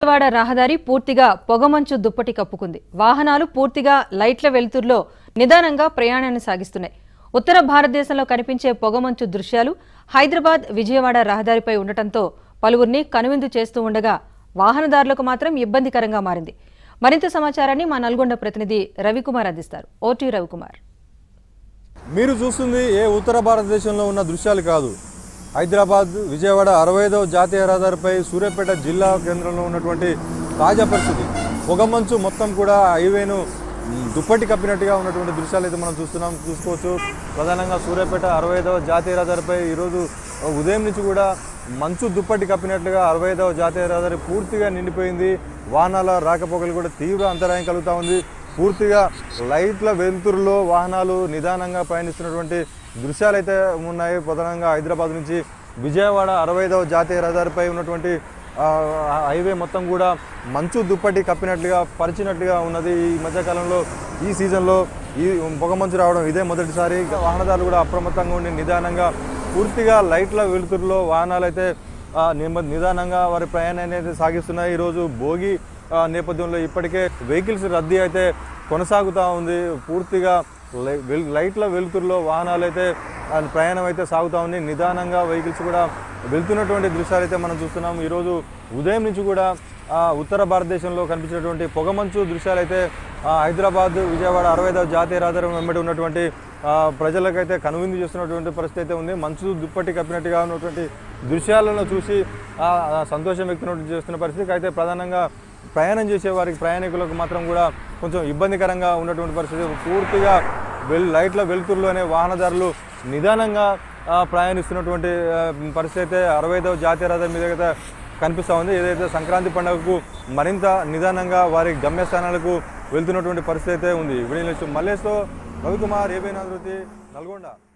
విజయవాడ రహదారి పూర్తిగా పొగమంచు దుప్పటి కప్పుకుంది వాహనాలు పూర్తిగా లైట్ల వెలుతురులో నిదానంగా ప్రయాణాన్ని సాగిస్తున్నాయి ఉత్తర భారతదేశంలో కనిపించే పొగమంచు దృశ్యాలు హైదరాబాద్ విజయవాడ రహదారిపై ఉండటంతో పలువురిని కనువిందు చేస్తూ ఉండగా వాహనదారులకు మాత్రం ఇబ్బందికరంగా మారింది మరింత సమాచారాన్ని మా నల్గొండ ప్రతినిధి రవికుమార్ అందిస్తారు ఓటీ రవికుమార్ మీరు చూస్తుంది ఏ ఉత్తర భారతదేశంలో ఉన్న దృశ్యాలు కాదు హైదరాబాద్ విజయవాడ అరవై ఐదవ జాతీయ రహదారిపై సూర్యాపేట జిల్లా కేంద్రంలో ఉన్నటువంటి తాజా పరిస్థితి పొగమంచు మొత్తం కూడా హైవేను మ్, దుప్పటి కప్పినట్టుగా ఉన్నటువంటి దృశ్యాలు అయితే మనం చూస్తున్నాం చూసుకోవచ్చు ప్రధానంగా సూర్యాపేట అరవై ఐదవ జాతీయ రహదారిపై ఈరోజు ఉదయం నుంచి కూడా మంచు దుప్పటి కప్పినట్లుగా అరవై ఐదవ జాతీయ రహదారి పూర్తిగా నిండిపోయింది వాహనాల రాకపోకలు కూడా తీవ్ర అంతరాయం కలుగుతూ ఉంది పూర్తిగా లైట్ల వెలుతురులో వాహనాలు నిదానంగా ప్రయాణిస్తున్నటువంటి దృశ్యాలు అయితే ఉన్నాయి ప్రధానంగా హైదరాబాద్ నుంచి విజయవాడ అరవై ఐదవ జాతీయ రహదారిపై ఉన్నటువంటి ఆ, హైవే మొత్తం కూడా మంచు దుప్పటి కప్పినట్లుగా పరిచినట్లుగా ఉన్నది ఈ మధ్యకాలంలో ఈ సీజన్లో ఈ పొగ మంచు రావడం ఇదే మొదటిసారి వాహనదారులు కూడా అప్రమత్తంగా ఉండి నిదానంగా పూర్తిగా లైట్ల వెలుతురులో వాహనాలు అయితే ఆ, నిమ- నిదానంగా వారి ప్రయాణాన్ని అయితే సాగిస్తున్నాయి ఈరోజు భోగి ఆ, నేపథ్యంలో ఇప్పటికే వెహికల్స్ రద్దీ అయితే కొనసాగుతూ ఉంది పూర్తిగా లై- వెల్- లైట్ల వెలుతురులో వాహనాలు అయితే ఆ, ప్రయాణం అయితే సాగుతూ ఉంది నిదానంగా వెహికల్స్ కూడా వెళ్తున్నటువంటి దృశ్యాలు అయితే మనం చూస్తున్నాం ఈరోజు ఉదయం నుంచి కూడా ఆ, ఉత్తర భారతదేశంలో కనిపించినటువంటి పొగమంచు దృశ్యాలు అయితే ఆ, హైదరాబాద్ విజయవాడ అరవై ఐదవ జాతీయ రహదారి వెంబడి ఉన్నటువంటి ఆ, ప్రజలకైతే కనువిందు చేస్తున్నటువంటి పరిస్థితి అయితే ఉంది మంచు దుప్పటి కప్పినట్టుగా ఉన్నటువంటి దృశ్యాలను చూసి ఆ, ఆ, సంతోషం వ్యక్తం చేస్తున్న పరిస్థితి అయితే ప్రధానంగా ప్రయాణం చేసే వారికి ప్రయాణికులకు మాత్రం కూడా కొంచెం ఇబ్బందికరంగా ఉన్నటువంటి పరిస్థితి పూర్తిగా వెల్ లైట్ల వెలుతురులోనే వాహనదారులు నిదానంగా ఆ, ప్రయాణిస్తున్నటువంటి ఆ, పరిస్థితి అయితే అరవై ఐదవ జాతీయ రహదారి మీద అయితే కనిపిస్తూ ఉంది ఏదైతే సంక్రాంతి పండుగకు మరింత నిదానంగా వారి గమ్యస్థానాలకు వెళ్తున్నటువంటి పరిస్థితి అయితే ఉంది వీడియో మల్లేష్తో రవికుమార్ ఏబీ నాదృతి నల్గొండ